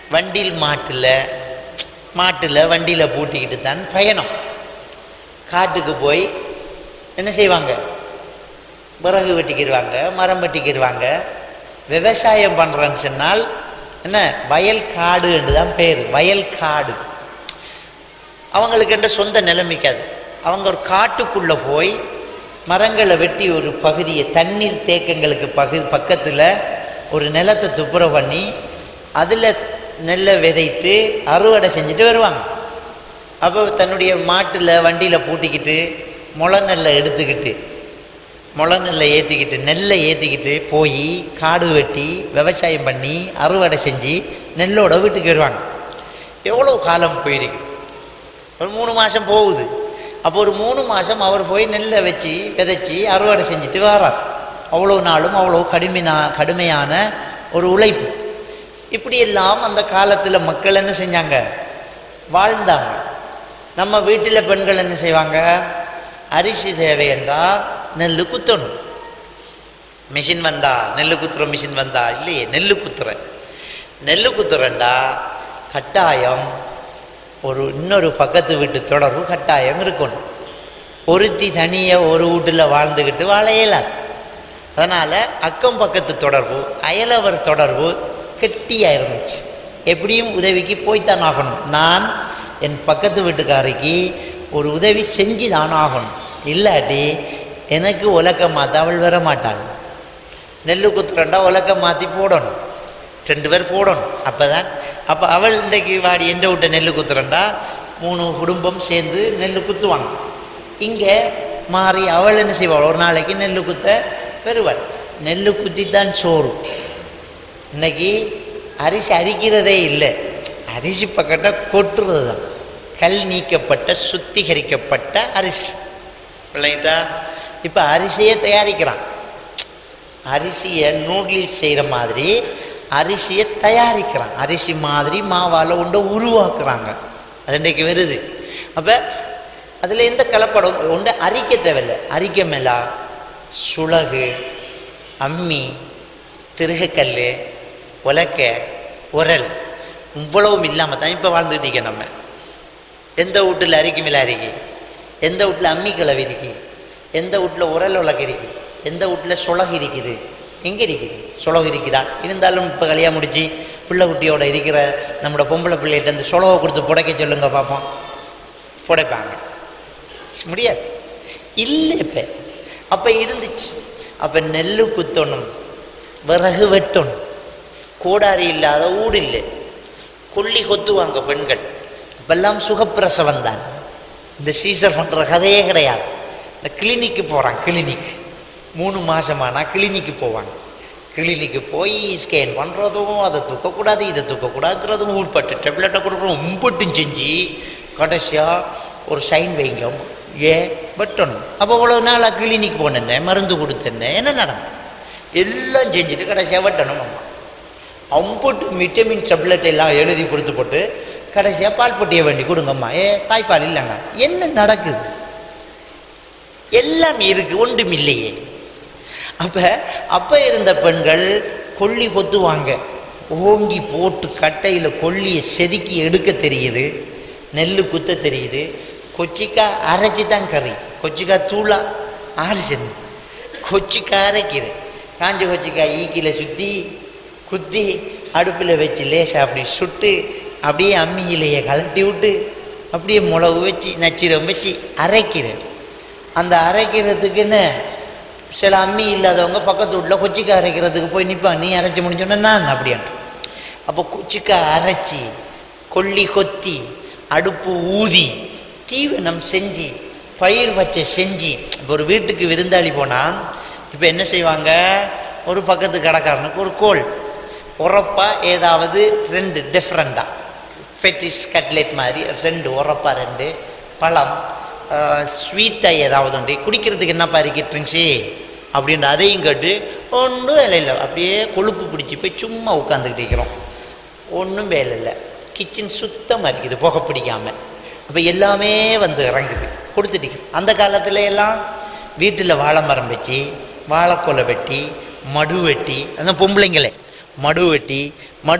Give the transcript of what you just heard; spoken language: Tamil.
வண்டியில் மாட்டில் மாட்டில் வண்டியில் பூட்டிக்கிட்டு தான் பயணம் காட்டுக்கு போய் என்ன செய்வாங்க விறகு வெட்டிக்கிடுவாங்க மரம் வெட்டிக்கிடுவாங்க விவசாயம் பண்ணுறேன்னு சொன்னால் என்ன வயல் காடு என்று தான் பேர் வயல் காடு அவங்களுக்கு என்ற சொந்த நிலைமைக்காது அவங்க ஒரு காட்டுக்குள்ளே போய் மரங்களை வெட்டி ஒரு பகுதியை தண்ணீர் தேக்கங்களுக்கு பகு பக்கத்தில் ஒரு நிலத்தை துப்புரவு பண்ணி அதில் நெல்லை விதைத்து அறுவடை செஞ்சுட்டு வருவாங்க அப்போ தன்னுடைய மாட்டில் வண்டியில் பூட்டிக்கிட்டு முளை நெல்லை எடுத்துக்கிட்டு முளை நெல்லை ஏற்றிக்கிட்டு நெல்லை ஏற்றிக்கிட்டு போய் காடு வெட்டி விவசாயம் பண்ணி அறுவடை செஞ்சு நெல்லோட வீட்டுக்கு வருவாங்க எவ்வளோ காலம் போயிருக்கு ஒரு மூணு மாதம் போகுது அப்போ ஒரு மூணு மாதம் அவர் போய் நெல்லை வச்சு விதைச்சி அறுவடை செஞ்சுட்டு வரார் அவ்வளோ நாளும் அவ்வளோ கடுமைனா கடுமையான ஒரு உழைப்பு இப்படியெல்லாம் அந்த காலத்தில் மக்கள் என்ன செஞ்சாங்க வாழ்ந்தாங்க நம்ம வீட்டில் பெண்கள் என்ன செய்வாங்க அரிசி தேவை என்றால் நெல் குத்தணும் மிஷின் வந்தா நெல் குத்துற மிஷின் வந்தா இல்லையே நெல் குத்துற நெல் குத்துறண்டா கட்டாயம் ஒரு இன்னொரு பக்கத்து வீட்டு தொடர்பு கட்டாயம் இருக்கணும் ஒருத்தி தனியாக ஒரு வீட்டில் வாழ்ந்துக்கிட்டு வாழ இயலாது அதனால் அக்கம் பக்கத்து தொடர்பு அயலவர் தொடர்பு கெட்டியாக இருந்துச்சு எப்படியும் உதவிக்கு போய்த்தான் ஆகணும் நான் என் பக்கத்து வீட்டுக்காரிக்கு ஒரு உதவி செஞ்சு தான் ஆகணும் இல்லாட்டி எனக்கு உலக்க மாற்ற அவள் வர மாட்டாள் நெல் குத்துறண்டா உலக்க மாற்றி போடணும் ரெண்டு பேர் போடணும் அப்போ தான் அப்போ அவள் இன்றைக்கு வாடி எந்த விட்ட நெல் குத்துறண்டா மூணு குடும்பம் சேர்ந்து நெல் குத்துவாங்க இங்கே மாறி அவள் என்ன செய்வாள் ஒரு நாளைக்கு நெல் குத்த பெறுவாள் நெல் குத்தி தான் சோறு இன்னைக்கு அரிசி அரிக்கிறதே இல்லை அரிசி பக்கட்ட கொட்டுறது தான் கல் நீக்கப்பட்ட சுத்திகரிக்கப்பட்ட அரிசி பிள்ளைங்கிட்டா இப்போ அரிசியே தயாரிக்கிறான் அரிசியை நூடுல்ஸ் செய்கிற மாதிரி அரிசியை தயாரிக்கிறான் அரிசி மாதிரி மாவால் ஒன்றை உருவாக்குறாங்க அது இன்றைக்கு வருது அப்போ அதில் எந்த கலப்படம் ஒன்று அரிக்க தேவையில்லை அரிக்க மேலா சுளகு அம்மி திருகக்கல் உலக்க உரல் இவ்வளவும் இல்லாமல் தான் இப்போ வாழ்ந்துக்கிட்டு இருக்கோம் நம்ம எந்த வீட்டில் அரிக்கு மேலே அரிக்கி எந்த வீட்டில் அம்மி கிளவி இருக்கு எந்த வீட்டில் உரல் உலக இருக்கு எந்த வீட்டில் சுலகு இருக்குது எங்கே இருக்குது சுலகு இருக்குதா இருந்தாலும் இப்போ கல்யாணம் முடிச்சு பிள்ளை குட்டியோட இருக்கிற நம்மளோட பொம்பளை பிள்ளைகிட்ட அந்த சுலகை கொடுத்து புடைக்க சொல்லுங்க பார்ப்போம் புடைப்பாங்க முடியாது இல்லை இப்போ அப்போ இருந்துச்சு அப்போ நெல் குத்தணும் விறகு வெட்டணும் கோடாரி இல்லாத ஊடு இல்லை கொல்லி கொத்துவாங்க பெண்கள் இப்பெல்லாம் சுகப்பிரசவம் தான் இந்த சீசர் பண்ணுற கதையே கிடையாது இந்த கிளினிக்கு போகிறான் கிளினிக் மூணு மாதமானா கிளினிக்கு போவாங்க கிளினிக்கு போய் ஸ்கேன் பண்ணுறதும் அதை தூக்கக்கூடாது இதை தூக்கக்கூடாதுங்கிறதும் உட்பட்டு டெப்லெட்டை கொடுக்குறோம் உம்பட்டும் செஞ்சு கடைசியாக ஒரு சைன் வைங்க ஏன் வெட்டணும் அப்போ இவ்வளோ நாளாக கிளினிக் போனேன் மருந்து கொடுத்தேன் என்ன நடந்தது எல்லாம் செஞ்சுட்டு கடைசியாக வெட்டணும் அம்மா அம்புட்டு விட்டமின் டெப்லெட் எல்லாம் எழுதி கொடுத்து போட்டு கடைசியாக பால் பொட்டியை வேண்டி கொடுங்கம்மா ஏ தாய்ப்பால் இல்லைங்க என்ன நடக்குது எல்லாம் இருக்கு ஒன்றும் இல்லையே அப்போ அப்போ இருந்த பெண்கள் கொல்லி கொத்துவாங்க ஓங்கி போட்டு கட்டையில் கொல்லியை செதுக்கி எடுக்க தெரியுது நெல் குத்த தெரியுது கொச்சிக்காய் அரைச்சி தான் கறி கொச்சிக்காய் தூளா அரைச்சது கொச்சிக்காய் அரைக்குது காஞ்ச கொச்சிக்காய் ஈக்கில சுற்றி குத்தி அடுப்பில் வச்சு லேசாக அப்படி சுட்டு அப்படியே அம்மியிலேயே கலட்டி விட்டு அப்படியே மிளகு வச்சு நச்சிரம் வச்சு அரைக்கிறேன் அந்த அரைக்கிறதுக்குன்னு சில அம்மி இல்லாதவங்க பக்கத்து வீட்டில் கொச்சிக்காய் அரைக்கிறதுக்கு போய் நிற்பாங்க நீ அரைச்சி முடிஞ்சோன்னா நான் அப்படின்ட்டு அப்போ கொச்சிக்காய் அரைச்சி கொல்லி கொத்தி அடுப்பு ஊதி தீவனம் செஞ்சு பயிர் வச்ச செஞ்சு இப்போ ஒரு வீட்டுக்கு விருந்தாளி போனால் இப்போ என்ன செய்வாங்க ஒரு பக்கத்து கடைக்காரனுக்கு ஒரு கோல் உரப்பாக ஏதாவது ரெண்டு டிஃப்ரெண்ட்டாக ஃபெட்டிஸ் கட்லெட் மாதிரி ரெண்டு உரப்பாக ரெண்டு பழம் ஸ்வீட்டாக ஏதாவது உண்டு குடிக்கிறதுக்கு என்னப்பா இருக்கு ட்ரிங்க்ஸு அப்படின்ற அதையும் கேட்டு ஒன்றும் வேலை இல்லை அப்படியே கொழுப்பு பிடிச்சி போய் சும்மா உட்காந்துக்கிட்டு இருக்கிறோம் ஒன்றும் வேலை இல்லை கிச்சன் சுத்தமாக இருக்குது புகை பிடிக்காம அப்போ எல்லாமே வந்து இறங்குது கொடுத்துட்டு அந்த காலத்துல எல்லாம் வீட்டில் வாழை மரம் வச்சு வாழைக்கொலை வெட்டி மடு வெட்டி அந்த பொம்பளைங்களே மடு வெட்டி மடு